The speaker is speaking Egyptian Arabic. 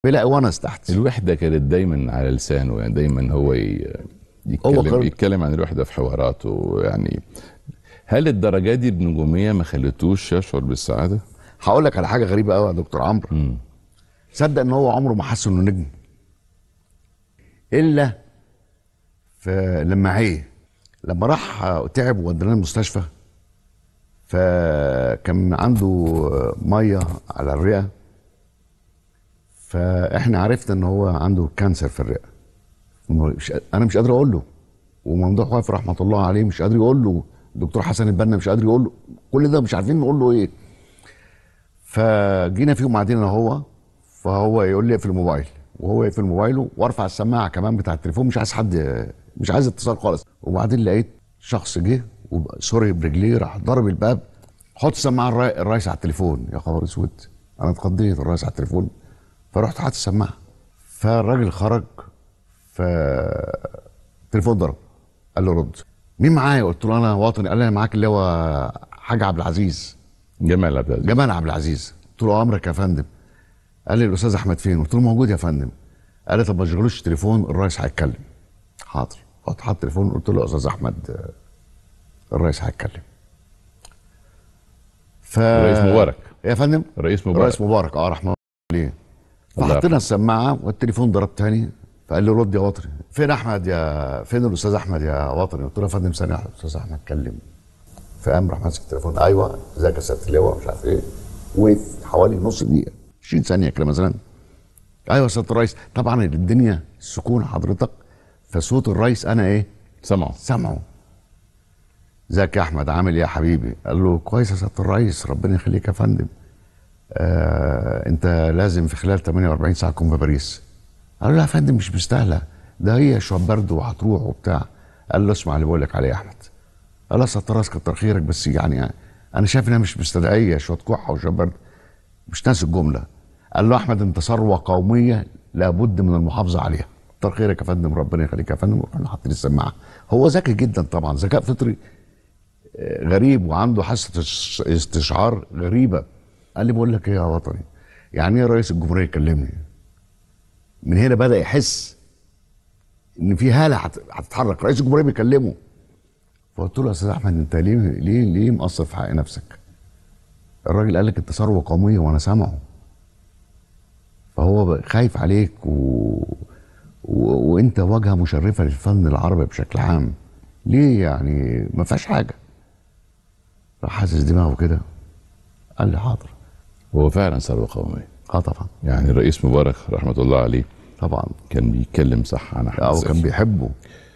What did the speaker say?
بيلاقي ونس تحت الوحده كانت دايما على لسانه يعني دايما هو ي- هو يتكلم قرر- يتكلم عن الوحده في حواراته يعني هل الدرجات دي النجوميه ما خلتوش يشعر بالسعاده؟ هقول لك على حاجه غريبه قوي يا دكتور عمرو مم. صدق ان هو عمره ما حس انه نجم الا في لما عيه لما راح تعب ووديناه المستشفى فكان عنده ميه على الرئه فاحنا عرفنا ان هو عنده كانسر في الرئه مش انا مش قادر اقول له وممدوح واقف رحمه الله عليه مش قادر يقول له الدكتور حسن البنا مش قادر يقول له كل ده مش عارفين نقول له ايه فجينا في يوم قاعدين انا هو فهو يقول لي اقفل الموبايل وهو يقفل موبايله وارفع السماعه كمان بتاع التليفون مش عايز حد مش عايز اتصال خالص وبعدين لقيت شخص جه وب- سوري برجليه راح ضرب الباب حط السماعه الري- الرئيس على التليفون يا خبر اسود انا اتخضيت الرئيس على التليفون فرحت حاطط السماعه فالراجل خرج فالتليفون ضرب قال له رد مين معايا قلت له انا وطني قال لي انا معاك اللي هو حاج عبد العزيز جمال عبد العزيز جمال عبد العزيز قلت له امرك يا فندم قال لي الاستاذ احمد فين قلت له موجود يا فندم قال لي طب ما تشغلوش التليفون الرئيس هيتكلم حاضر رحت حاطط التليفون قلت له يا استاذ احمد آه، الرئيس هيتكلم ف الرئيس مبارك. يا فندم الرئيس مبارك. الرئيس مبارك اه رحمه الله عليه الله فحطينا يرحمه. السماعه والتليفون ضرب تاني فقال لي رد يا وطني فين احمد يا فين الاستاذ احمد يا وطني قلت له يا فندم ثانيه واحده الاستاذ احمد اتكلم فقام راح ماسك التليفون ايوه ازيك يا سياده اللواء مش عارف ايه وقف حوالي نص دقيقه 20 ثانيه كده مثلا ايوه يا سياده الرئيس طبعا الدنيا سكون حضرتك فصوت الرئيس انا ايه سمعوا سامعه ازيك يا احمد عامل ايه يا حبيبي قال له كويس يا سياده الرئيس ربنا يخليك يا فندم آه انت لازم في خلال 48 ساعه تكون في باريس قال له لا يا فندم مش مستاهله ده هي شويه برد وهتروح وبتاع قال له اسمع اللي بقول لك عليه يا احمد قال له يا سياده الرئيس كتر خيرك بس يعني انا شايف انها مش مستدعيه شويه كحه وشويه برد مش ناسي الجمله قال له احمد انت ثروه قوميه لابد من المحافظه عليها كتر خيرك يا فندم ربنا يخليك يا فندم ورحنا حاطين السماعه هو ذكي جدا طبعا ذكاء فطري آه، غريب وعنده حاسه استش- استشعار غريبه قال لي بقول لك ايه يا وطني يعني ايه رئيس الجمهوريه يكلمني من هنا بدا يحس ان في هاله هت- هتتحرك رئيس الجمهوريه بيكلمه فقلت له يا استاذ احمد انت ليه ليه ليه مقصر في حق نفسك الراجل قال لك انت ثروه قوميه وانا سامعه فهو بقى خايف عليك و... و... وانت واجهه مشرفه للفن العربي بشكل عام ليه يعني ما فيهاش حاجه راح حاسس دماغه كده قال لي حاضر هو فعلا ثروه قوميه اه طبعا يعني الرئيس مبارك رحمه الله عليه طبعا كان بيتكلم صح عن احمد اه زكي وكان بيحبه